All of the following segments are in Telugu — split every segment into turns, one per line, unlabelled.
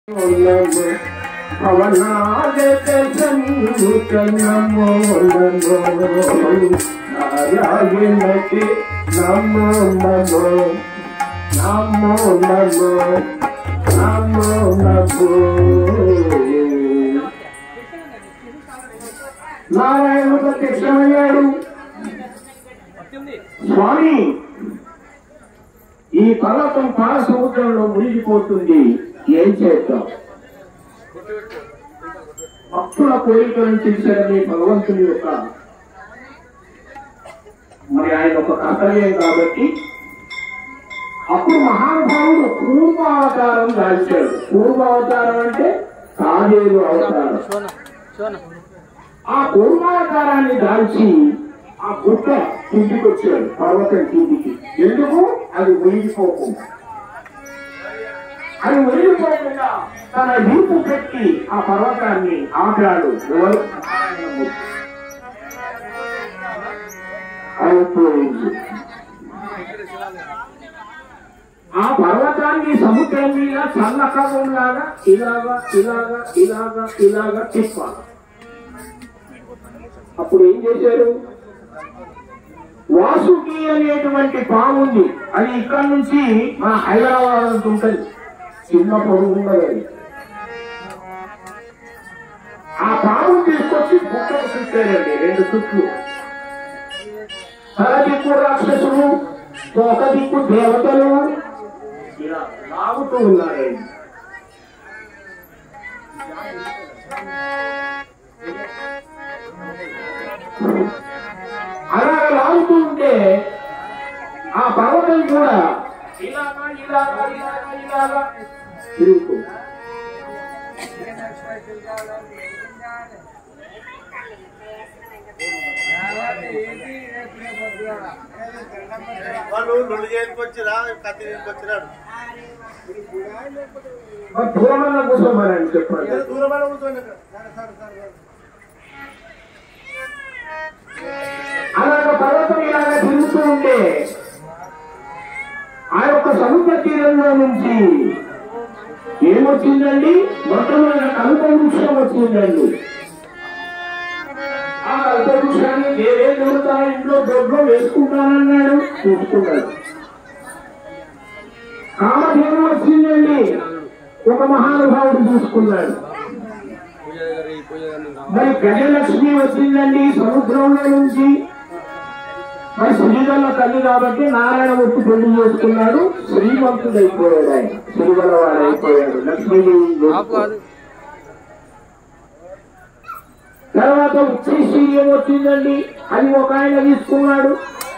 నమో పవనాగత సన్ముఖ నమో నమో నారాయణకి నమో నమో నమో నమో నమో నమో నారాయణ ప్రత్యక్షమయ్యాడు స్వామి ఈ పర్వతం పాల సముద్రంలో మునిగిపోతుంది ఏం చేద్దాం భక్తుల కోరికలను తీర్చడమే భగవంతుని యొక్క మరి ఆయన ఒక కర్తవ్యం కాబట్టి అప్పుడు మహానుభావుడు పూర్వావతారం దాల్చాడు పూర్వావతారం అంటే తాజేరు అవతారం ఆ పూర్వావతారాన్ని దాల్చి ఆ గుట్ట కిందికి వచ్చాడు పర్వతం కిందికి ఎందుకు అది మునిగిపోకుండా అది మునిగిపోకుండా తన వీపు పెట్టి ఆ పర్వతాన్ని ఆపాడు ఎవరు నారాయణమూర్తి. అయిపోయింది ఆ పర్వతాన్ని సముద్రం మీద చల్లకరంలాగా ఇలాగా ఇలాగా ఇలాగా ఇలాగా తిప్పాలి అప్పుడు ఏం చేశారు వాసుకి అనేటువంటి పాము ఉంది అది ఇక్కడ నుంచి మన హైదరాబాద్ అంత ఉంటుంది చిన్న పొడుగు ఉన్నది అది. ఆ పాము తీసుకొచ్చి బుట్టలు చుట్టారండి రెండు చుట్లు తల దిక్కు రాక్షసులు ఒక దిక్కు దేవతలు ఇలా లాగుతూ ఉన్నారండి అలా లాగుతూ ఉంటే ఆ పర్వతం కూడా ఇలాగా ఇలాగా ఇలాగా ఇలాగా తిరుగుతుంది
వాళ్ళు రెండు చేసుకొచ్చిరా కత్తి తీసుకొచ్చినాడు
మరి దూరమన్న కూర్చోమని చెప్పండి
దూరమైన కూర్చోండి
అలాగ పర్వతం ఇలాగ తిరుగుతూ ఉంటే ఆ యొక్క సముద్ర తీరంలో నుంచి ఏమొచ్చిందండి మొట్టమొదటి కలుప వృక్షం వచ్చిందండి ఆ కలుప వృక్షాన్ని నేనే దొరుకుతా ఇంట్లో దొడ్లో వేసుకుంటానన్నాడు చూసుకున్నాడు కామధేను వచ్చిందండి ఒక మహానుభావుడు చూసుకున్నాడు మరి గజలక్ష్మి వచ్చిందండి సముద్రంలో నుంచి మరి శ్రీగల తల్లి కాబట్టి నారాయణమూర్తి పెళ్లి చేసుకున్నాడు శ్రీమంతుడు అయిపోయాడు ఆయన శ్రీగల వాడు అయిపోయాడు లక్ష్మీదేవి చేసుకున్నాడు. తర్వాత ఉచ్చైశ్వర్యం వచ్చిందండి అది ఒక ఆయన తీసుకున్నాడు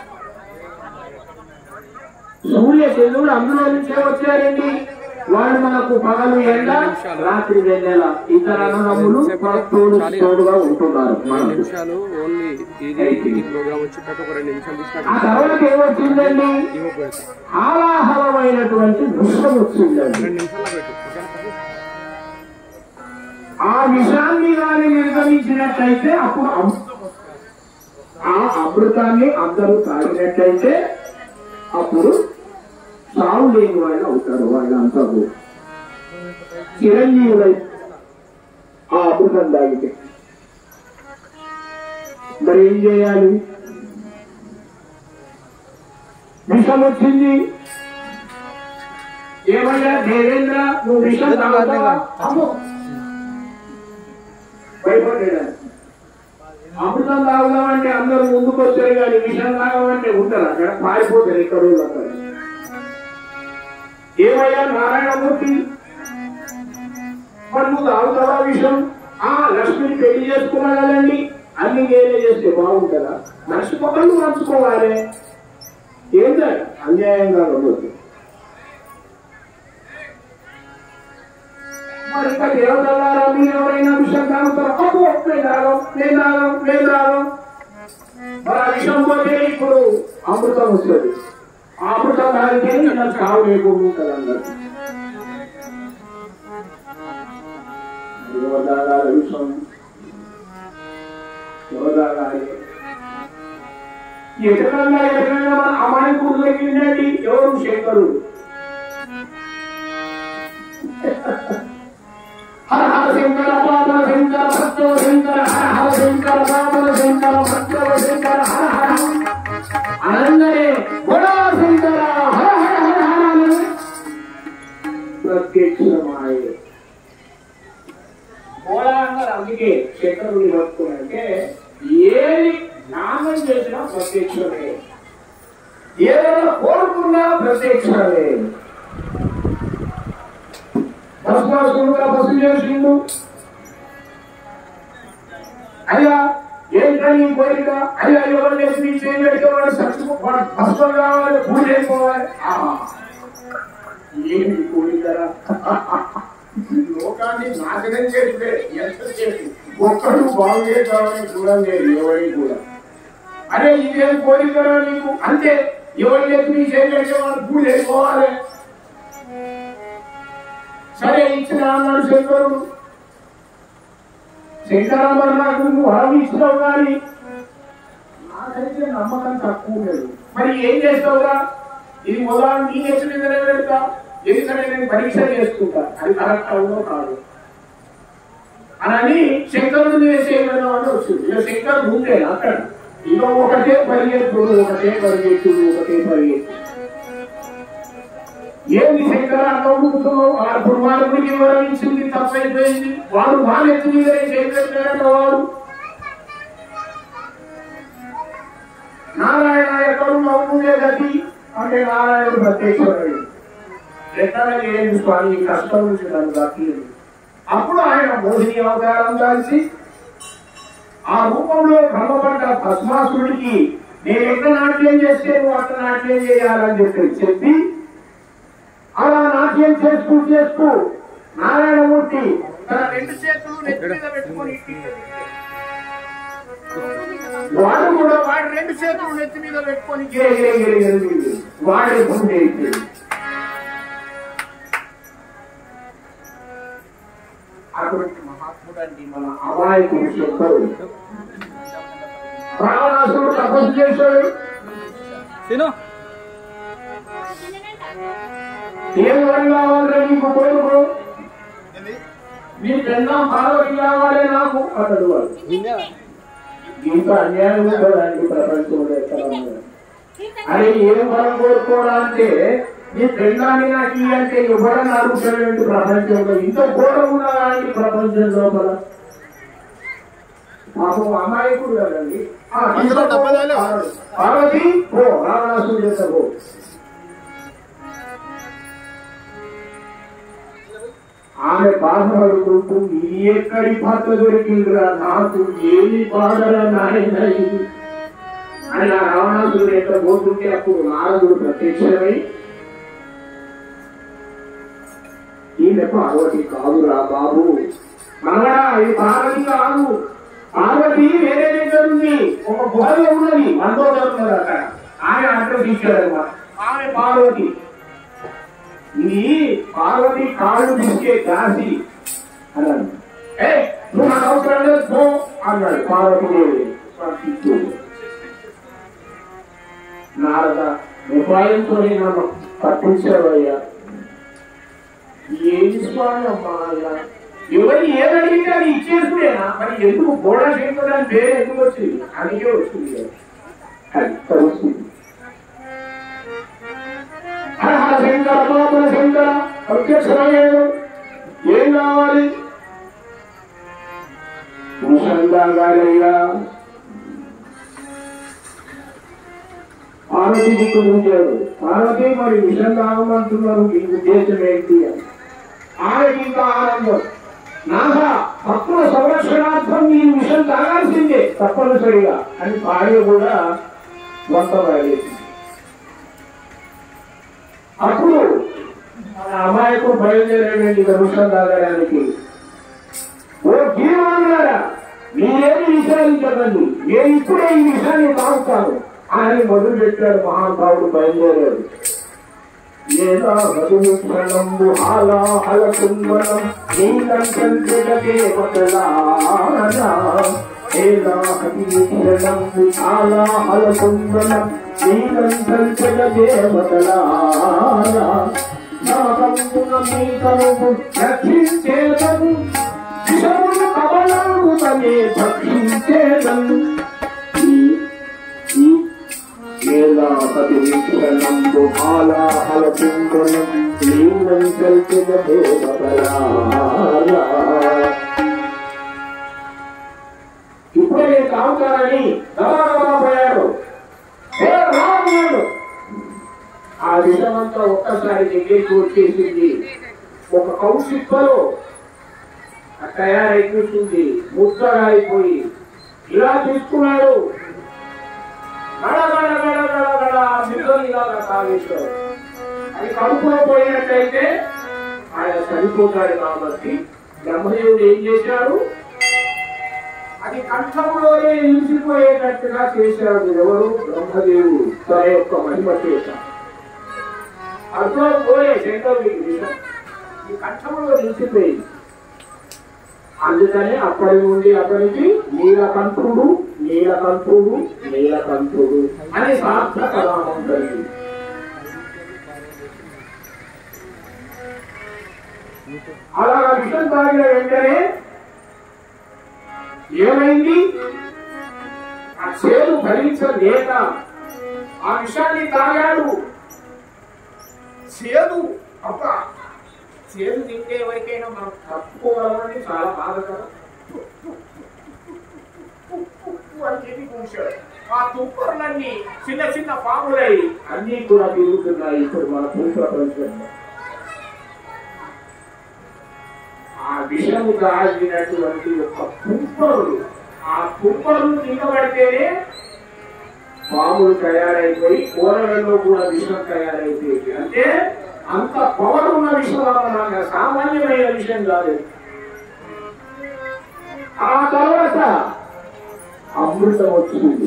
సూర్య చంద్రుడు అందులో నుంచే వచ్చారండి వాళ్ళు మనకు పగలు ఎండ రాత్రి వెన్నెల ఇతర అన్నదమ్ములు తోడు తోడుగా ఉంటున్నారు
రెండు
మనకు
నిమిషాలు ఓన్లీ ఇది ఈ ప్రోగ్రామ్ వచ్చేటట్టు ఒక రెండు నిమిషాలు
ఆ
తీసుకున్నట్టు
తర్వాత ఏమొచ్చిందండి
ఇవ్వ పెడతా
ఆలాహలమైనటువంటి విషం వచ్చిందండి
రెండు నిమిషాలు పెట్టు ఓకేనా?
ఆ విషాన్ని కానీ నిర్గమించినట్లయితే అప్పుడు అమృతం వస్తుంది. ఆ అమృతాన్ని అందరూ తాగినట్లయితే అప్పుడు సాగు లేని వాళ్ళు అవుతారు వాళ్ళంతా కూడా. చిరంజీవులై ఆ అమృతం తాగితే మరి ఏం చేయాలి విషం వచ్చింది ఏమయ్యా దేవేంద్ర నువ్వు విషం తాగుతావా అమ్మో భయపడ్డాడు అమృతం తాగుదామంటే అందరూ ముందుకు వచ్చారు కానీ విషం తాగమంటే ఉంటారు అక్కడ పారిపోతారు ఇక్కడ వాళ్ళు అక్కడ ఏమయ్యా నారాయణమూర్తి మరి నువ్వు తాగుతావా విషం ఆ లక్ష్మిని పెళ్లి చేసుకున్నా కదండి అన్ని నేనే చేస్తే బాగుంటుందా నడుచుకోవాలి నడుచుకోవాలి ఏంటో అన్యాయంగా ఉండదు మరి ఇంకా దేవతలారా మీరు ఎవరైనా విషయం తాగుతారా అబ్బో నేను తాగం నేను తాగం నేను తాగం మరి ఆ విషయం పోతే ఇప్పుడు అమృతం వస్తుంది ఆ అమృతం తాగితే ఇలా చావు లేకుండా ఉంటుంది అందరు ఎవరు తాగాలి విషం ఎవరు తాగాలి ఎటుకన్నా ఎటుకన్నా మన అమాయకుడు తగిలిందండి ఎవరు శంకరుడు శంకర పాపల శంకర మంత్రవ శంకర హర హర అనగానే బోలా శంకర హర హర హర హర అని ప్రత్యక్షమాయే బోలా అన్నారు అందుకే శంకరుడు పట్టుకున్నారంటే ఏది జ్ఞానం చేసినా ప్రత్యక్షమే ఏదైనా కోరుకున్నా ప్రత్యక్షమే భస్మాసురుడుగా బస్సు చేసిండు అయ్యా ఏంటా నీ కోరిక అయ్యా ఎవరు చేసి నీ చేయి పెట్టేవాడు చచ్చిపో వాడు భస్మం కావాలి పూజ అయిపోవాలి ఆహా. ఏంటి కోరికరా లోకాన్ని నాశనం చేస్తే ఎంత చేసి ఒక్కడు బాగు చేద్దామని చూడండి ఎవరి కూడా అరే ఇదేం కోరికరా నీకు అంతే ఎవరు చేసి నీ చేయి పెట్టేవాడు పూజ అయిపోవాలి సరే ఇచ్చిన అన్నాడు శంకరుడు శంకరామర్ నాకు నువ్వు వరం ఇచ్చినావు కానీ నాకైతే నమ్మకం తక్కువ లేదు మరి ఏం చేస్తావురా ఇది మొదలు నీ నెచ్చి మీదనే పెడతా ఎందుకంటే నేను పరీక్ష చేసుకుంటా అది కరెక్ట్ అవునో కాదు అని శంకరుడు చేయడం అని వచ్చింది ఇక శంకరుడు ఉండే అక్కడ ఇక ఒకటే పరిగెత్తుడు ఒకటే పరిగెత్తుడు ఒకటే పరిగెత్తు ఏంది శంకర నవ్వుతున్నావు ఆ దుర్మార్గుడికి వివరించింది తప్పైపోయింది వాడు వానెత్తి మీద చేయలేదంట వాడు నారాయణ ఎక్కడు నవ్వునే గతి అంటే నారాయణుడు ప్రత్యక్షుడు ఎక్కడ చేయండి స్వామి ఈ కష్టం నుంచి నన్ను దక్కింది అప్పుడు ఆయన మోహిని అవతారం దాల్చి ఆ రూపంలో భ్రమపడ్డ భస్మాసుడికి నేను ఎక్కడ నాట్యం చేస్తే నువ్వు అక్కడ నాట్యం చేయాలని చెప్పి చెప్పి అలా నాట్యం చేస్తూ చేస్తూ నారాయణమూర్తి తన రెండు చేతులు నెత్తి మీద పెట్టుకొని ఇటు ఇటు తిరిగాడు. వాడు కూడా వాడి రెండు చేతులు నెత్తి మీద పెట్టుకొని గిరే గిరే గిరే గిరే గిరే. వాడే గుండె ఎత్తాడు. అటువంటి మహాత్ముడు అండి మన అమాయకుడు చెప్పాడు రావణాసుడు తపస్సు చేశాడు
తిను
ఏం వరం కావాలంటే నీకు కోరుకో
ఏంది?
నీ పెన్నాం పార్వతి కావాలి నాకు అతడు వాడు ఇంత అన్యాయం ఉండడానికి ప్రపంచంలో ఎక్కడ ఉన్నది? అరే ఏం వరం కోరుకోరా అంటే నీ పెళ్ళాన్ని నాకు ఇయ్యి అంటే ఇవ్వడం అడుగుతాడు ప్రపంచంలో ఇంత ఘోరం ఉన్నదా అండి ప్రపంచం లోపల పాపం అమాయకుడు కదండి ఆ,
అందులో డబ్బులేలే.
పార్వతి ఓ రావణాసుడు చేత పో ఆమె బాధపడుకుంటూ ఈ ఎక్కడి భర్త దొరికిందిరా నాకు ఏమి బాధరా నాయన ఇది అని ఆ రావణాసురుడు ఎక్కడ పోతుంటే అప్పుడు నారదుడు ప్రత్యక్షమై ఈమె పార్వతి కాదురా బాబు మనవడా ఇది పార్వతి కాదు పార్వతి వేరే దగ్గర ఉంది ఒక గుహలో ఉన్నది మండోదర్ ఉన్నది అక్కడ ఆమె అడ్రస్ ఇచ్చాడన్నమాట ఆమె పార్వతి ఇది పార్వతి కాళ్ళు తీసుకే దాసి అన్నాడు ఏ నువ్వు నాకు అవసరం లేదు పో అన్నాడు పార్వతీదేవి పంపించు. నారద ఉపాయంతో నన్ను పట్టించావయ్యా ఏది స్వామి అమ్మా అయ్యా ఎవరు ఏదడిగితే అది ఇచ్చేసుకునేనా మరి ఎందుకు గోడ చేయడానికి వేరే ఎందుకు వచ్చింది అందుకే వచ్చింది కదా. అది వస్తుంది హర హర శంకర పాపల శంకర ప్రత్యక్షమయ్యాడు ఏం కావాలి ముసల్లాగారయ్యా పార్వతి దిక్కు ఉంచాడు పార్వతి మరి విషం తాగమంటున్నారు ఈ ఉద్దేశం ఏంటి అని ఆమెకి ఇంకా ఆనందం నాగా భక్తుల సంరక్షణార్థం ఈ విషయం తాగాల్సిందే తప్పనిసరిగా అని భార్య కూడా వంట రాలేదు అప్పుడు మన అమాయకుడు బయలుదేరాడండి విషయం తాగడానికి ఓ జీవనారా మీరేమి విచారించకండి నేను ఇప్పుడే ఈ విషయాన్ని తాగుతాను అని మొదలు పెట్టాడు మహానుభావుడు బయలుదేరాడు ఏదా హృదయంబు హాలాహల కుంభనం నీలం సంతల దేవతలారా ఏదా హృదయంబు హాలాహల కుంభనం నీలం సంతల దేవతలారా నాకంపున మీ కనుగు రక్షించేదను విషమును కమలాంగుతనే భక్షించేదను ఇప్పుడే నేను తాగుతానని గమనగమన పోయాడు ఏ రామన్నాడు ఆ విషమంతా ఒక్కసారి దగ్గరికి వచ్చేసింది ఒక కౌశిప్పలో తయారై కూర్చుంది ముద్దగా అయిపోయి ఇలా తీసుకున్నాడు గడ గడ గడ గడ గడ మిగలు ఇలాగా తాగేశాడు అది కడుపులో పోయినట్టయితే ఆయన చనిపోతాడు కాబట్టి బ్రహ్మదేవుడు ఏం చేశాడు అది కంఠంలోనే నిలిచిపోయేటట్టుగా చేశాడు ఎవరు బ్రహ్మదేవుడు తన యొక్క మహిమ చేత అర్థం పోయే శంకరుడికి విషయం ఈ కంఠంలో నిలిచిపోయింది అందుకనే అప్పటి నుండి అతనికి నీలకంఠుడు నీలకంఠుడు నీలకంఠుడు అని సార్థక నామం కలిగింది అలా విషం తాగిన వెంటనే ఏమైంది ఆ చేదు భరించలేక ఆ విషాన్ని తాగాడు చేదు అబ్బా చేదు తింటే ఎవరికైనా మనం తప్పుకోవాలని చాలా బాధ కదా అని చెప్పి కూర్చాడు ఆ తుప్పర్లన్నీ చిన్న చిన్న పాములై అన్ని కూడా తిరుగుతున్నాయి ఇప్పుడు మన పురుష ప్రపంచంలో ఆ విషము దాగినటువంటి ఒక తుంపరుడు ఆ తుంపరుడు తినబడితేనే పాములు తయారైపోయి కూరలలో కూడా విషం తయారైపోయింది అంటే అంత పవర్ ఉన్న విషయం అన్నమాట సామాన్యమైన విషయం కాదు ఆ తర్వాత అమృతం వచ్చింది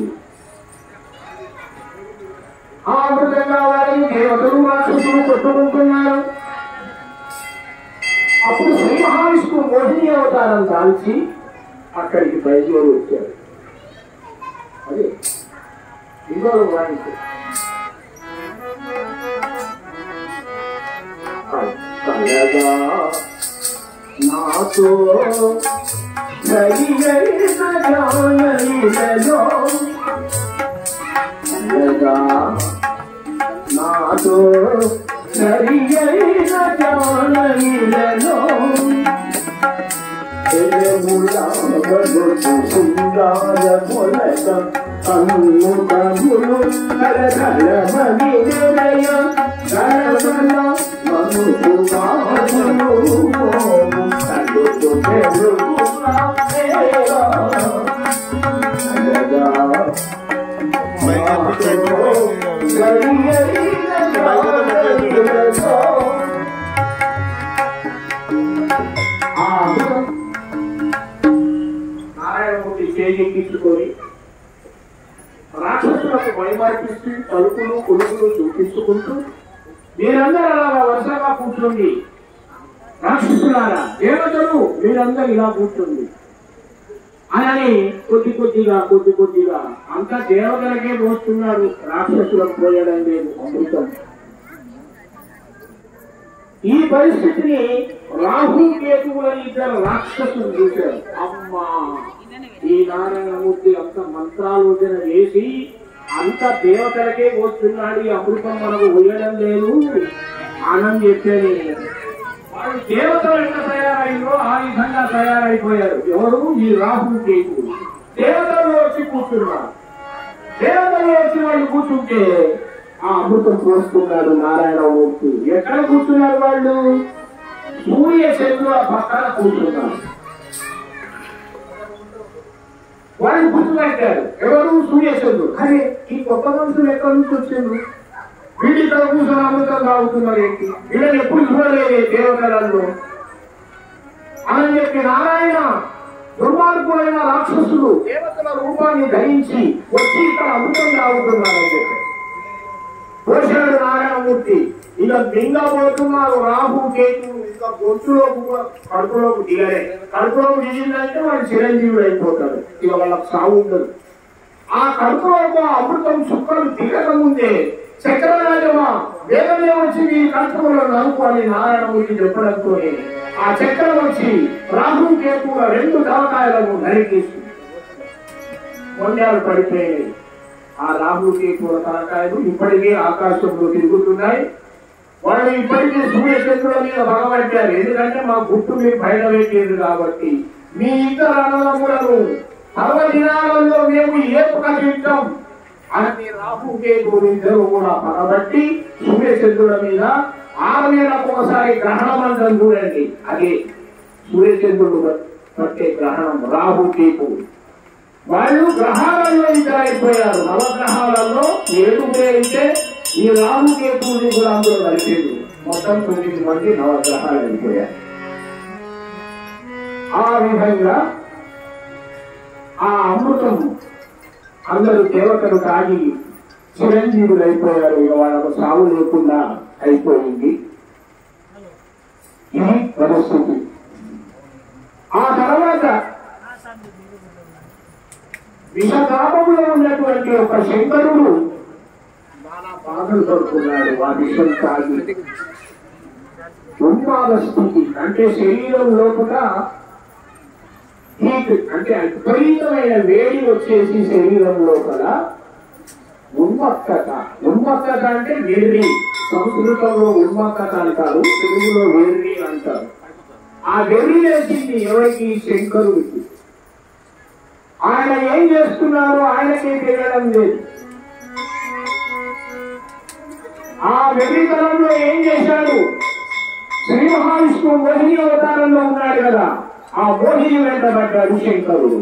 ఆ అమృతం కావాలని దేవతలు రాక్షసులు కొట్టుకుంటున్నారు అప్పుడు శ్రీ మహావిష్ణువు మోహిని అవతారం దాల్చి అక్కడికి బయలుదేరి వచ్చాడు అదే ఇంకో వాయించు కలగా నాతో సరియైన జానైలలో కలగా నాతో సరియైన జానైలలో సుందార మొలక కన్ను కన్నులు కలకలమని నిలయ కలకల మనుషు కాదులు కలుపు నారాయణమూర్తి చేజెక్కించుకొని రాక్షసులకు భయమర్పిస్తూ తలుపులు కొలుపులు చూపించుకుంటూ మీరందరూ అలా వరుసగా కూర్చుంది రాక్షసులారా దేవతలు మీరందరూ ఇలా కూర్చుంది అని కొద్ది కొద్దిగా కొద్ది కొద్దిగా అంత దేవతలకే పోస్తున్నారు రాక్షసులకు పోయడం లేదు అమృతం ఈ పరిస్థితిని రాహు కేతువులని ఇద్దరు రాక్షసులు చూశారు అమ్మా ఈ నారాయణమూర్తి అంత మంత్రాలోచన చేసి అంత దేవతలకే వస్తున్నాడు ఈ అమృతం మనకు పోయడం లేదు ఆనంద్ చెప్పేది వాళ్ళు దేవతలు ఎంత తయారైందో ఆ విధంగా తయారైపోయారు ఎవరు ఈ రాహు కేతువులు దేవతలు వచ్చి కూర్చున్నారు దేవతలు వచ్చి వాళ్ళు కూర్చుంటే ఆ అమృతం పోస్తున్నాడు నారాయణమూర్తి ఎక్కడ కూర్చున్నారు వాళ్ళు సూర్య చంద్రుల పక్కన కూర్చున్నారు వాళ్ళు గుర్తుపెట్టారు ఎవరు సూర్యచంద్రుడు అరే ఈ గొప్ప మనుషులు ఎక్కడి నుంచి వచ్చిండ్రు వీడి ఇక్కడ కూర్చొని అమృతం తాగుతున్నారు ఏంటి వీళ్ళని ఎప్పుడు చూడలేదే దేవతలలో అని చెప్పి నారాయణ దుర్మార్గులైన రాక్షసులు దేవతల రూపాన్ని ధరించి వచ్చి ఇక్కడ అమృతం తాగుతున్నారని చెప్పి పోషాడు నారాయణమూర్తి ఇక మింగబోతున్నారు రాహు కేతు ఇంకా గొంతులోకి కూడా కడుపులోకి దిగలే కడుపులోకి దిగిందంటే వాడు చిరంజీవుడు అయిపోతాడు ఇక వాళ్ళకి సాగు ఉండదు ఆ కడుపులోకి ఆ అమృతం చుక్కలు దిగక ముందే చక్రరాజమా వేగమే వచ్చి మీ కంఠంలో నలుపుకొని నారాయణమూర్తి చెప్పడంతో ఆ చక్రం వచ్చి రాహు కేతువుల రెండు తలకాయలను నరికేసి మొండాలు పడిపోయినాయి ఆ రాహు కేతువుల తలకాయలు ఇప్పటికే ఆకాశంలో తిరుగుతున్నాయి వాళ్ళు ఇప్పటికీ సూర్యచంద్రుల మీద భగవట్టారు ఎందుకంటే మా గుట్టు మీరు బయట పెట్టేది కాబట్టి మీ ఇద్దరు అన్నదమ్ములను పర్వదినాలలో మేము ఏపుక తింటాం అని రాహు కేతువులు ఇద్దరు కూడా పగబట్టి సూర్యచంద్రుల మీద ఆరు నెలలకు ఒకసారి గ్రహణం అంటాం చూడండి అదే సూర్యచంద్రుడు పట్టే గ్రహణం రాహు కేతువు వాళ్ళు గ్రహాలలో ఇద్దరు అయిపోయారు నవగ్రహాలలో ఏడుగురే అయితే ఈ రాహు కేతువుని కూడా అందులో కలిపేది మొత్తం తొమ్మిది మంది నవగ్రహాలు అయిపోయారు ఆ విధంగా ఆ అమృతం అందరూ దేవతలు తాగి చిరంజీవులు అయిపోయారు ఇక వాళ్ళకు సాగు లేకుండా అయిపోయింది ఇది పరిస్థితి ఆ తర్వాత విషతాపంలో ఉన్నటువంటి ఒక శంకరుడు నానా బాధలు పడుతున్నాడు ఆ విషం తాగి ఉన్మాద స్థితి అంటే శరీరం లోపల హీట్ అంటే విపరీతమైన వేడి వచ్చేసి శరీరం లోపల ఉన్మత్తత ఉన్మత్తత అంటే వెర్రి సంస్కృతంలో ఉన్మత్తత అంటారు తెలుగులో వెర్రి అంటారు ఆ వెర్రి వేసింది ఎవరికి శంకరుడికి ఆయన ఏం చేస్తున్నారో ఆయనకే తెలియడం లేదు ఆ వెర్రితనంలో ఏం చేశాడు శ్రీ మహావిష్ణువు మోహిని అవతారంలో ఉన్నాడు కదా ఆ మోహిని వెంటబడ్డాడు శంకరుడు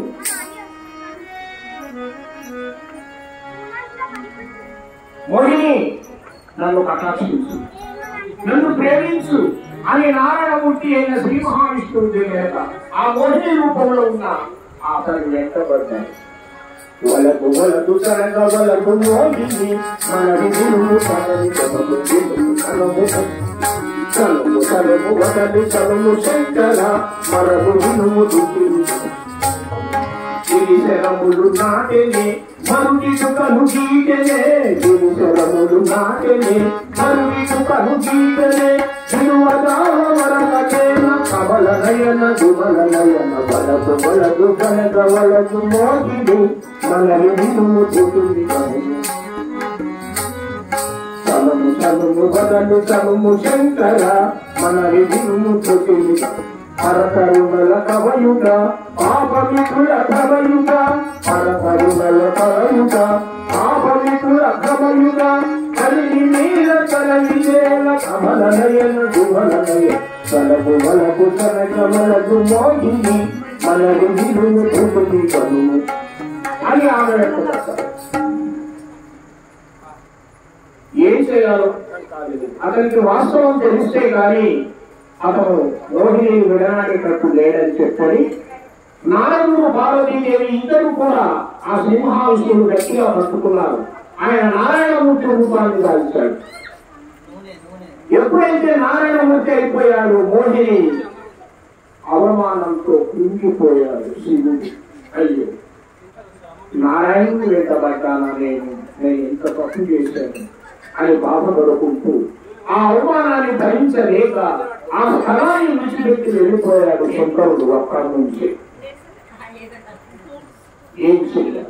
మోహిని నన్ను కటాక్షించు నన్ను ప్రేమించు అని నారాయణమూర్తి అయిన శ్రీ మహావిష్ణువు తెలియక ఆ మోహిని రూపంలో ఉన్న అతను వెంటబడ్డాడు వలకు వలకు తరగ వలకు మోహిని మన విధులు తనని తమకు తనము తనము తనము వదలి తనము శంకర మరము వినుము దుఃఖించు గిరిశరములు నాటెనే మరుడిటు కను గీటెనే గిరిశరములు నాటెనే మరుడిటు కను గీటెనే తిరువదాల వరకటేన కమల నయన గుమల నయన వలపు వలగు కనక వలగు మోగిని మన వినుము దుఃఖించు తమము తమము వదలు తమము శంకర మన విధుము తుటిమి పరకరుణల కవయుట పాపమికుల కవయుట పరకరుణల కవయుట పాపమికుల కవయుట కలిగి నీల కలయిదేల కమల నయన గుమల నయ కలగు వలకు తన కమలకు మోగిని మన విధుము తుటిమి కను అని ఆమె యొక్క ఏం చేయాలో అర్థం కాలేదు. అతనికి వాస్తవం తెలిస్తే గాని అతను రోహిణి విడనాడేటట్టు లేడని చెప్పని నారదుడు పార్వతీదేవి ఇద్దరు కూడా ఆ సింహావిష్ణుడు గట్టిగా పట్టుకున్నారు ఆయన నారాయణమూర్తి రూపాన్ని దాల్చాడు ఎప్పుడైతే నారాయణమూర్తి అయిపోయాడు మోహిని అవమానంతో కృంగిపోయాడు శివుడు అయ్యో నారాయణుడు వెంటబడ్డానా నేను నేను ఎంత తప్పు చేశాను అని బాధపడుకుంటూ ఆ అవమానాన్ని భరించలేక ఆ స్థలాన్ని విడిచిపెట్టి వెళ్ళిపోయాడు శంకరుడు అక్కడి నుంచి ఏం చేయాలి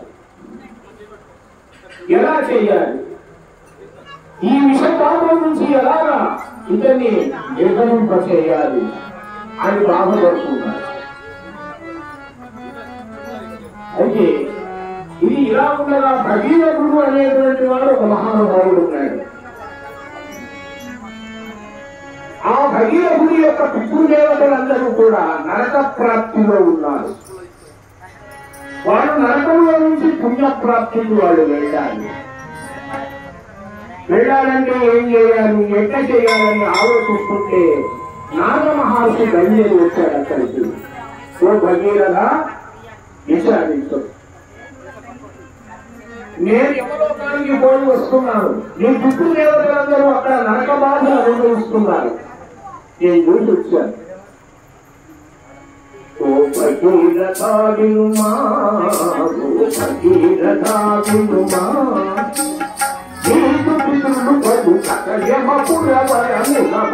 ఎలా చేయాలి ఈ విషపాపం నుంచి ఎలాగా ఇతన్ని నిర్గమింప చేయాలి అని బాధపడుతున్నాడు అయితే ఇది ఇలా ఉండగా భగీరథుడు అనేటువంటి వాడు ఒక మహానుభావుడు ఉన్నాడు ఆ భగీరథుడి యొక్క పితృదేవతలందరూ కూడా నరక ప్రాప్తిలో ఉన్నారు వాడు నరకంలో నుంచి పుణ్యప్రాప్తికి వాళ్ళు వెళ్ళాలి వెళ్ళాలంటే ఏం చేయాలి ఎట్లా చేయాలని ఆలోచిస్తుంటే నాగ మహర్షి బయలుదేరి వచ్చాడు అక్కడికి ఓ భగీరథ విచారించు నేను యమలోకానికి పోయి వస్తున్నాను నీ చుట్టూ దేవతలందరూ అక్కడ నరక బాధలు అనుభవిస్తున్నారు నేను చూసి వచ్చాను ఓ భగీరథ వినుమా ఓ భగీరథ వినుమా నీకు పితృలు పడు సకయమపురవరమున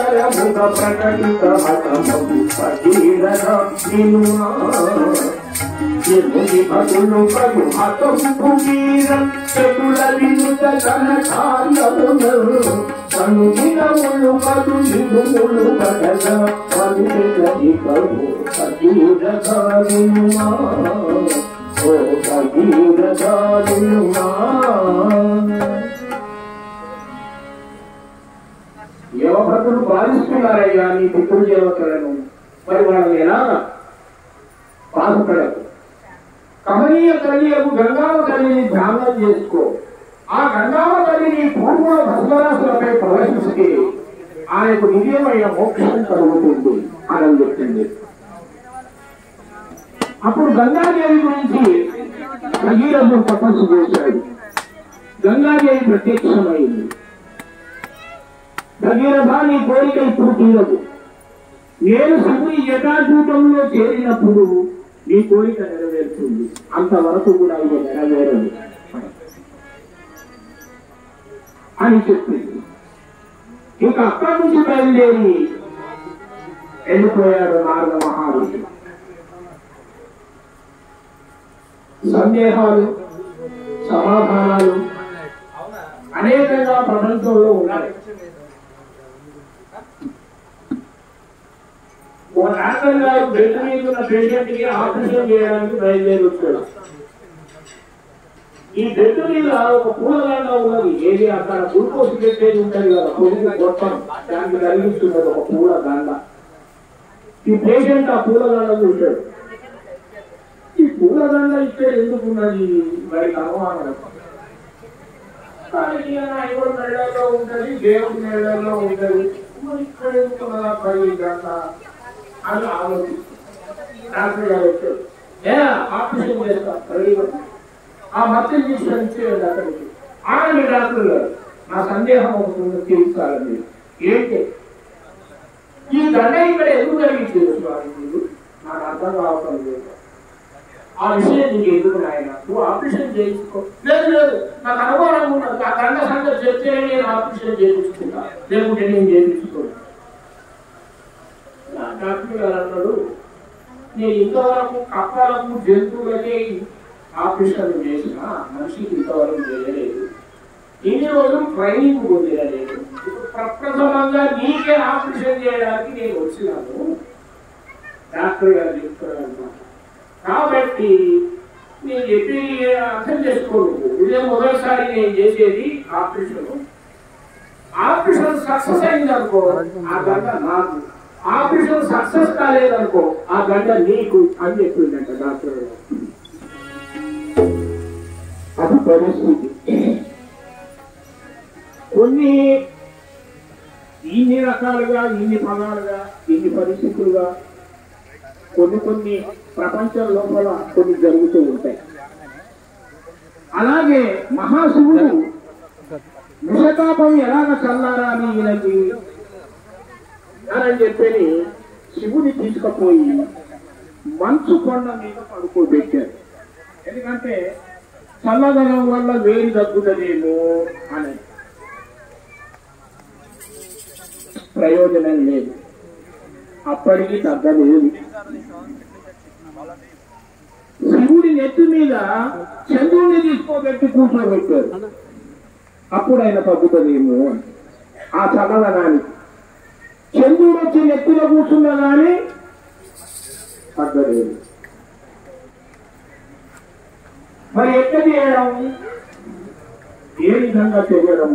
భయకరమున ప్రకటిత మతమగు భగీరథ వినుమా ఎముని పదులు పదు హతము వీరం చెడుల వినుత తన కార్యమును కనుదినములు కదు నిగుములు కడగ పదిగది ప్రభు సజీవధారుమా ఓ సజీవధారుమా యువభద్రులు బాధిస్తున్నారయ్యా నీ పితృ దేవతలను మరి వాళ్ళని ఎలా బాధపడకు కమనీయ తల్లియకు గంగామ తల్లిని ధ్యానం చేసుకో ఆ గంగామ తల్లిని పూర్వ భస్మరాశులపై ప్రవేశిస్తే ఆయనకు నిజమైన మోక్షం కలుగుతుంది అని చెప్పింది అప్పుడు గంగాదేవి గురించి భగీరథుడు తపస్సు చేశాడు గంగాదేవి ప్రత్యక్షమైంది భగీరథ నీ కోరిక ఇప్పుడు తీరదు నేను శివుని జటాజూటంలో చేరినప్పుడు నీ కోరిక నెరవేరుతుంది అంతవరకు కూడా ఇది నెరవేరదు అని చెప్పింది ఇక అక్కడి నుంచి బయలుదేరి వెళ్ళిపోయాడు నారద మహారుషి సందేహాలు సమాధానాలు అనేకంగా ప్రపంచంలో ఉన్నాయి ఓ డాక్టర్ గారు బెడ్ మీద ఉన్న పేషెంట్ కి ఆపరేషన్ చేయడానికి బయలుదేరి వచ్చాడు ఈ బెడ్ మీద ఒక పూలదండ ఉన్నది ఏది అక్కడ గ్లూకోజ్ పెట్టేది ఉంటుంది కదా పొడుగు గొట్టం దానికి కలిగిస్తున్నది ఒక పూల దండ ఈ పేషెంట్ ఆ పూలదండ చూశాడు ఈ పూలదండ ఇక్కడ ఎందుకున్నది వాడికి అనుమానం కానీ ఈయన ఎవరి మెడలో ఉంటది దేవుడి మెడలో ఉంటది మరి ఇక్కడ ఎందుకున్నదా పై దండ అని ఆలోచించి డాక్టర్ గారు వచ్చాడు ఏ ఆపరేషన్ చేస్తా రెడీగా ఆ మత్స్య తీసుకొని అక్కడికి ఆగండి డాక్టర్ గారు నా సందేహం ఒకటి ఉంది తీర్చాలని ఏంటి ఈ దండ ఇక్కడ ఎందుకు కలిగింది స్వామి మీరు నాకు అర్థం కావటం లేదు ఆ విషయం నీకు ఎందుకు నాయన నువ్వు ఆపరేషన్ చేయించుకో లేదు లేదు నాకు అనుమానం ఉన్నది ఆ దండ సంగతి చెప్తేనే నేను ఆపరేషన్ చేయించుకుంటా లేకుంటే నేను చేయించుకోను నా డాక్టర్ గారు అన్నాడు నేను ఇంతవరకు కప్పలకు జంతువులకే ఆపరేషన్ చేసిన మనిషికి ఇంతవరకు చేయలేదు ఇన్ని రోజులు ట్రైనింగ్ పొందలేదు ఇప్పుడు ప్రప్రథమంగా నీకే ఆపరేషన్ చేయడానికి నేను వచ్చినాను డాక్టర్ గారు చెప్తున్నారు అన్నమాట. కాబట్టి నేను చెప్పి అర్థం చేసుకోను ఇదే మొదటిసారి నేను చేసేది ఆపరేషన్ ఆపరేషన్ సక్సెస్ అయిందనుకో ఆ గంట నాకు ఆపరేషన్ సక్సెస్ కాలేదనుకో ఆ గంట నీకు అని చెప్పిందంట డాక్టర్ గారు. అది పరిస్థితి కొన్ని ఇన్ని రకాలుగా ఇన్ని పదాలుగా ఇన్ని పరిస్థితులుగా కొన్ని కొన్ని ప్రపంచం లోపల కొన్ని జరుగుతూ ఉంటాయి అలాగే మహాశివుడు విషతాపం ఎలాగ చల్లారా అని ఈయనకి అని చెప్పని శివుని తీసుకుపోయి మంచు కొండ మీద పడుకోబెట్టారు ఎందుకంటే చల్లదనం వల్ల వేడి తగ్గుతుందేమో అని ప్రయోజనం లేదు అప్పటికి తగ్గలేదు శివుడి నెత్తి మీద చంద్రుడిని తీసుకోబెట్టి కూర్చోబెట్టారు అప్పుడు ఆయన తగ్గుతుందేమో అని. ఆ చల్లదనానికి చంద్రుడు వచ్చి నెత్తిలో కూర్చున్నా కానీ తగ్గలేదు మరి ఎట్లా చేయడం ఏ విధంగా చేయడం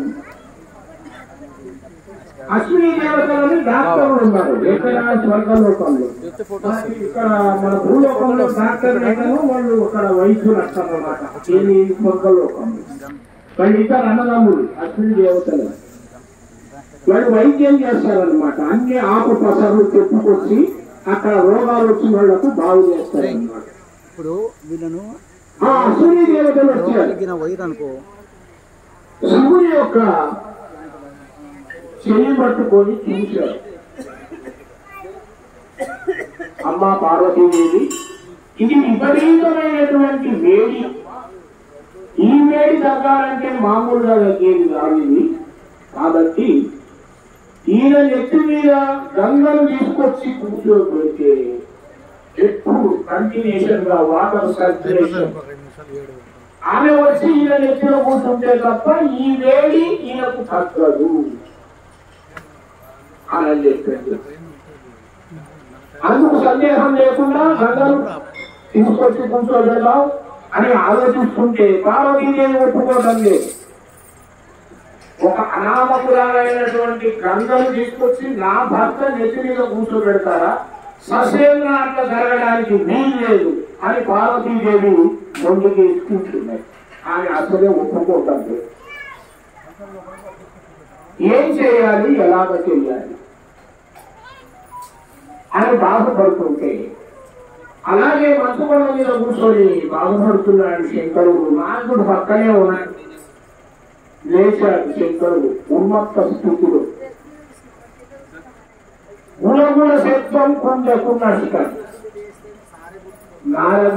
అశ్విని దేవతలని డాక్టర్లు ఉన్నారు ఎక్కడ స్వర్గలోకంలో మనకి ఇక్కడ మన భూలోకంలో డాక్టర్ లేకను వాళ్ళు అక్కడ వైద్యులు అంటారన్నమాట ఏది స్వర్గలోకంలో వాళ్ళు ఇద్దరు అన్నదమ్ములు అశ్విని దేవతలు వాళ్ళు వైద్యం చేస్తారనమాట అన్ని ఆకు పసర్లు చెప్పుకొచ్చి అక్కడ రోగాలు వచ్చిన వాళ్ళకు బాగు చేస్తారన్నమాట
ఇప్పుడు వీళ్ళను
ఆ అశ్విని దేవతలు వచ్చారు
తగ్గిన వైర్ అనుకో
శివుని యొక్క చెయ్యి పట్టుకొని చూశారు అమ్మ పార్వతీదేవి ఇది విపరీతమైనటువంటి వేడి ఈ వేడి తగ్గాలంటే మామూలుగా తగ్గేది కాదు ఇది కాబట్టి ఈయన నెత్తి మీద గంగను తీసుకొచ్చి కూర్చోబెడితే ఎప్పుడు కంటిన్యూషన్ గా వాటర్ సర్క్యులేషన్ ఆమె వచ్చి ఈయన నెత్తిలో కూర్చుంటే తప్ప ఈ వేడి ఈయనకు తగ్గదు అని చెప్పండి అందుకు సందేహం లేకుండా గంగలు తీసుకొచ్చి కూర్చోబెడదాం అని ఆలోచిస్తుంటే పార్వతీదేవి ఒప్పుకోవడం లేదు ఒక అనామకురాలైనటువంటి గంగను తీసుకొచ్చి నా భర్త నెత్తి మీద కూర్చోబెడతారా ససేంగా అట్లా జరగడానికి వీలు లేదు అని పార్వతీదేవి ముందుకు కూర్చున్నాయి ఆమె అసలే ఒప్పుకోవటం లేదు ఏం చేయాలి ఎలాగ చేయాలి అని బాధపడుతుంటే అలాగే మంచుకొండ మీద కూర్చొని బాధపడుతున్నాడు శంకరుడు నాయకుడు పక్కనే ఉన్నాడు లేచాడు శంకరుడు ఉన్మత్త స్థితిలో గుణగుణ శబ్దం కుండకున్నట్ట నారద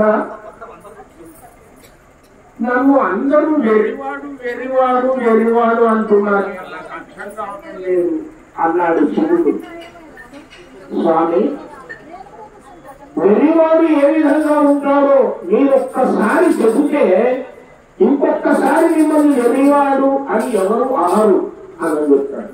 నన్ను అందరూ వెరివాడు వెరివాడు వెరివాడు అంటున్నారు నాకు అర్థం కావటం లేదు అన్నాడు శివుడు స్వామి వెర్రివాడు ఏ విధంగా ఉంటాడో మీరు ఒక్కసారి చెబితే ఇంకొకసారి మిమ్మల్ని వెర్రివాడు అని ఎవరు అనరు అని చెప్తాడు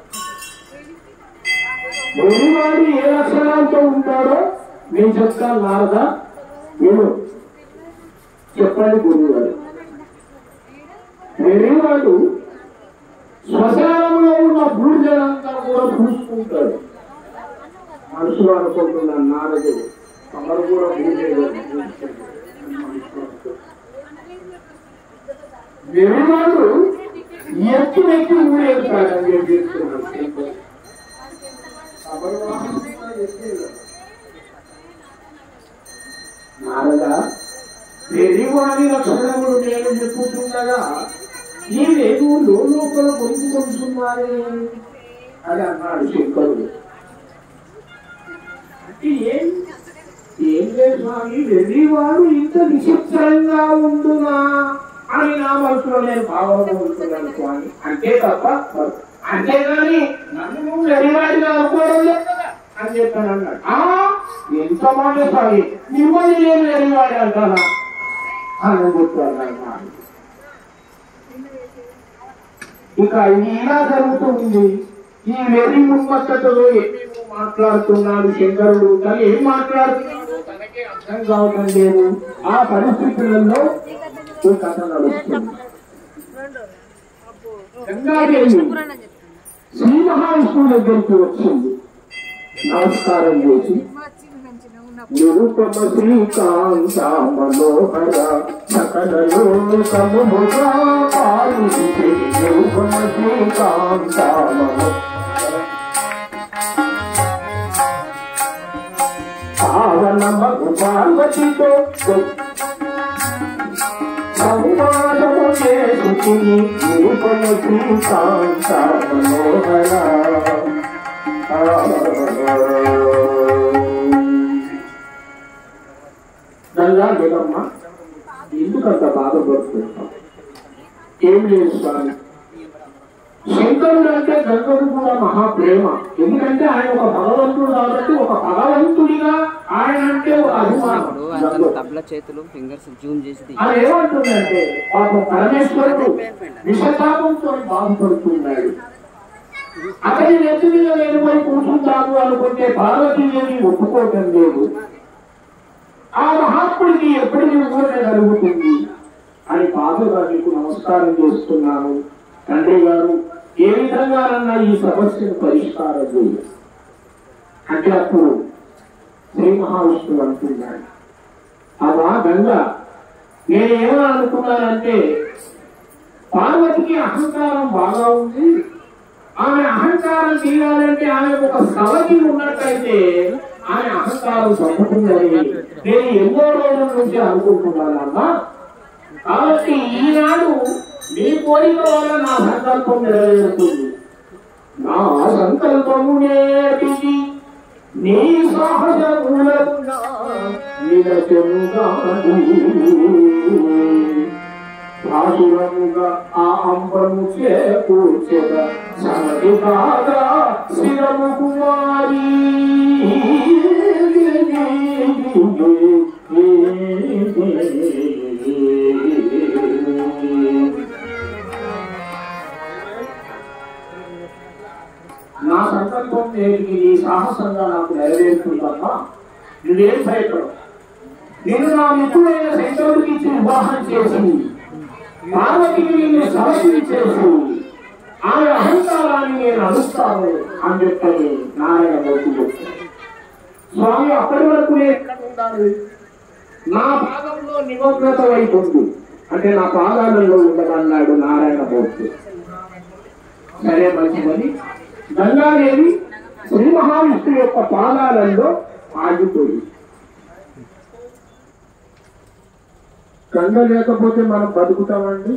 వెర్రివాడు ఏ లక్షణాలతో ఉంటాడో నేను చెప్తాను నారదా నేను చెప్పండి గురువుగారు వెర్రివాడు శ్మశానంలో ఉన్న బూడిదలంతా కూడా చూసుకుంటాడు మనసులో అనుకుంటున్నాను నారదు తమరు కూడా బూడిద వెర్రివాడు ఎత్తు ఎక్కి ఊరేగుతాడని చెప్పి చెప్తున్నాడు తమరు వాహనం కూడా ఎక్కేయలేదు. నారద వెర్రివాడి లక్షణములు నేను చెప్పుతుండగా నీవేమో లోపల పొందుకుంటున్నారే అని అన్నాడు శంకరుడు అంటే ఏం ఏం లేదు స్వామి వెర్రివాడు ఇంత విచిత్రంగా ఉండునా అని నా మనసులో నేను భావమవుతున్నాను స్వామి అంతే తప్ప అంతేగాని నన్ను నువ్వు వెర్రివాడిగా అనుకోవడం లేదు కదా అని చెప్పాను అన్నాడు ఆ ఎంత మాట స్వామి మిమ్మల్ని నేను వెర్రివాడి అంటానా అని చెప్పాను అన్నాడు ఇక ఇలా జరుగుతుంది ఈ వెర్రి ముమ్మత్తతో ఏమేమో మాట్లాడుతున్నాడు శంకరుడు తను ఏం మాట్లాడుతున్నాడో తనకే అర్థం కావటం లేదు ఆ పరిస్థితులలో ఈ కథ నడుస్తుంది గంగాదేవి శ్రీ మహావిష్ణువు దగ్గరికి వచ్చింది నమస్కారం చేసి నిరుపమ శ్రీకాంత మనోహర సకల లోకముగా పాలించే నిరుపమ శ్రీకాంత మనోహర పావన మగు పార్వతితో సంవాదము చేసుకుని నిరుపమ శ్రీకాంత మనోహర నల్లా లేదమ్మ ఎందుకంత బాధపడుతున్నాం ఏం లేదు స్వామి శంకరుడు అంటే గంగడు కూడా మహాప్రేమ ఎందుకంటే ఆయన ఒక భగవంతుడు కాబట్టి ఒక భగవంతుడిగా ఆయన అంటే ఒక అభిమానం
ఇప్పుడు అతను
గంగడు.
తబలా చేతులు ఫింగర్స్ జూమ్ చేసి తీయి.
ఆయన ఏమంటుందంటే పాపం పరమేశ్వరుడు విషతాపంతో బాధపడుతున్నాడు అతని నెత్తి మీద నేను పోయి కూర్చుంటాను అనుకుంటే పార్వతీదేవి ఒప్పుకోవటం లేదు ఆ మహాత్ముడికి ఎప్పటికీ ఊరట కలుగుతుంది అని పాదగా మీకు నమస్కారం చేస్తున్నాను తండ్రి గారు ఏ విధంగానన్నా ఈ సమస్యను పరిష్కారం చేయాలి అంటే అప్పుడు శ్రీ మహావిష్ణువు అంటున్నాడు అలా గంగ నేనేమో అనుకున్నానంటే పార్వతికి అహంకారం బాగా ఉంది ఆమె అహంకారం తీయాలంటే ఆమె ఒక సవతి ఉన్నట్టయితే ఆమె అహంకారం తగ్గుతుందని నేను ఎన్నో రోజుల నుంచి అనుకుంటున్నానమ్మా కాబట్టి ఈనాడు నీ కోరిక వల్ల నా సంకల్పం నెరవేరుతుంది నా సంకల్పము నేటిది నీ సహజ భాషురముగా ఆ అంబము చేకూర్చెద సమతి కాగా శిరము కుమారి చేస్తుంది తప్ప నువ్వేం భయపడవు నేను నా మిత్రుడైన శంకరుడికి ఇచ్చి వివాహం చేసి పార్వతికి నిన్ను సమర్పించేసి ఆమె అహంకారాన్ని నేను అనుస్తాను అని చెప్పని నారాయణమూర్తి చెప్తాను స్వామి అప్పటి వరకు నేను ఎక్కడ ఉంటాను నా పాదంలో నిమగ్నత వైపు అంటే నా పాదాలలో ఉండమన్నాడు నారాయణమూర్తి సరే మంచిదని గంగాదేవి శ్రీ మహావిష్ణువు యొక్క పాదాలలో ఆగిపోయి గంగ లేకపోతే మనం బతుకుతామండి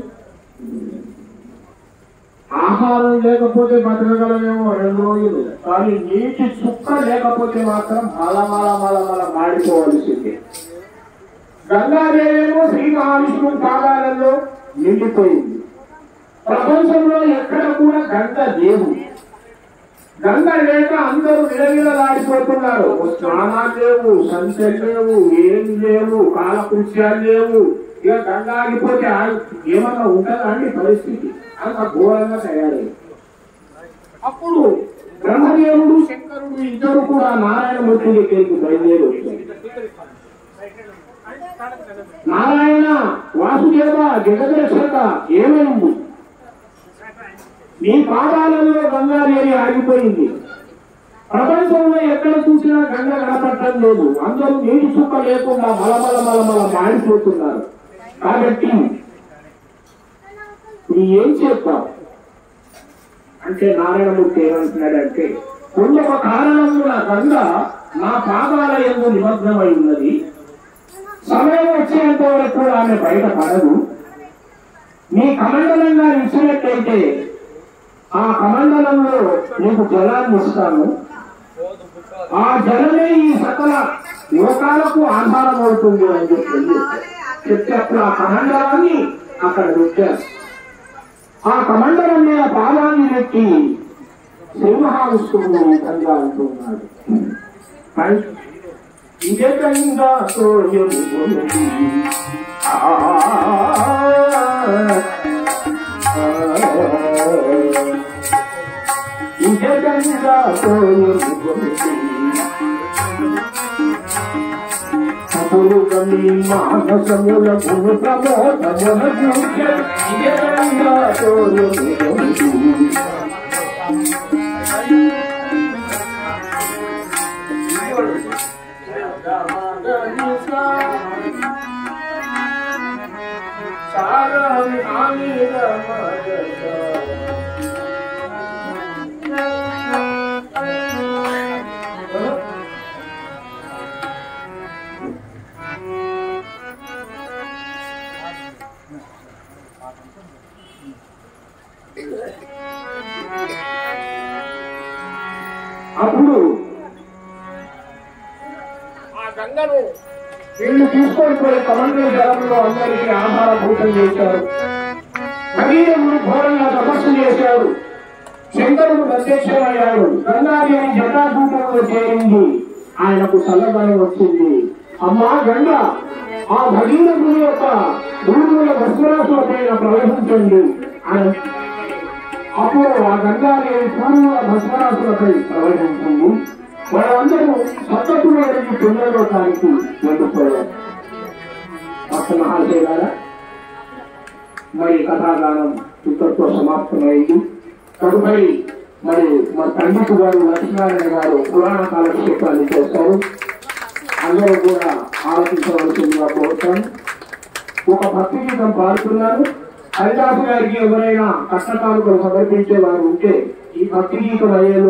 ఆహారం లేకపోతే బతకగలమేమో రెండు రోజులు కానీ నీటి చుక్క లేకపోతే మాత్రం మల మల మల మల మాడిపోవలసిందే గంగాదేవేమో శ్రీ మహావిష్ణువు పాదాలలో నిండిపోయింది ప్రపంచంలో ఎక్కడ కూడా గంగ లేవు గంగ లేక అందరూ విలవిలలాడిపోతున్నారు స్నానాలు లేవు సంచలు లేవు ఏమి లేవు కాలకృత్యాలు లేవు ఇక గంగ ఆగిపోతే ఆ- ఏమన్నా ఉంటుందా అండి పరిస్థితి అంత ఘోరంగా తయారైంది అప్పుడు బ్రహ్మదేవుడు శంకరుడు ఇద్దరు కూడా నారాయణమూర్తి దగ్గరికి బయలుదేరి వచ్చారు నారాయణ వాసుదేవ జగదరక్షక ఏమైంది నీ పాదాలలో గంగాదేవి ఆగిపోయింది ప్రపంచంలో ఎక్కడ చూసినా గంగ కనపడటం లేదు అందరూ నీటి చుక్క లేకుండా మలమల మలమల మాడిపోతున్నారు కాబట్టి నీ ఏం చేస్తావు అంటే నారాయణమూర్తి ఏమంటున్నాడంటే ఒక కారణమున గంగ నా పాదాల ఎందు నిమగ్నమై ఉన్నది సమయం వచ్చేంత వరకు ఆమె బయట పడదు నీ కమండలంగా ఇచ్చినట్టయితే ఆ కమండలంలో నీకు జలాన్ని ఇస్తాను ఆ జలమే ఈ సకల లోకాలకు ఆధారం అవుతుంది అని చెప్పింది చెప్తే అప్పుడు ఆ కమండలాన్ని అక్కడ పెట్టారు ఆ కమండలం మీద పాదాన్ని పెట్టి శ్రీ మహావిష్ణువు ఈ విధంగా అంటున్నాడు ఇదంగా ఇదంగా పురుగమి మానసముల భూమి ప్రమోదముల చూచ ఇదంగా అప్పుడు ఆ గంగను వీళ్ళు తీసుకొని పోయి కమండల జలంలో అందరికీ ఆహారభూతం చేశారు శరీరమును ఘోరంగా తపస్సు చేశాడు శంకరుడు ప్రత్యక్షమయ్యాడు గంగాదేవి జటాభూతంలో చేరింది ఆయనకు చల్లదనం వచ్చింది అమ్మా గంగ ఆ భగీరథుని యొక్క భూముల భస్మరాశుల పైన ప్రవహించండి ఆయన అప్పుడు ఆ గంగాదేవి పూర్వ భస్మరాశులపై ప్రవహించింది వాళ్ళందరూ సత్తతులు అడిగి పుణ్యలోకానికి వెళ్ళిపోయారు భక్త మహాశయులారా మరి కథాగానం ఇంతటితో సమాప్తమైంది తదుపరి మరి మా పండితు గారు లక్ష్మీనారాయణ గారు పురాణ కాలక్షేపాన్ని చేస్తారు అందరూ కూడా ఆలోచించవలసిందిగా కోరుతాను ఒక భక్తి గీతం పాడుతున్నాను హరిదాసు గారికి ఎవరైనా కష్టకాలు సమర్పించే వారు ఉంటే ఈ భక్తి గీతం అయ్యేలో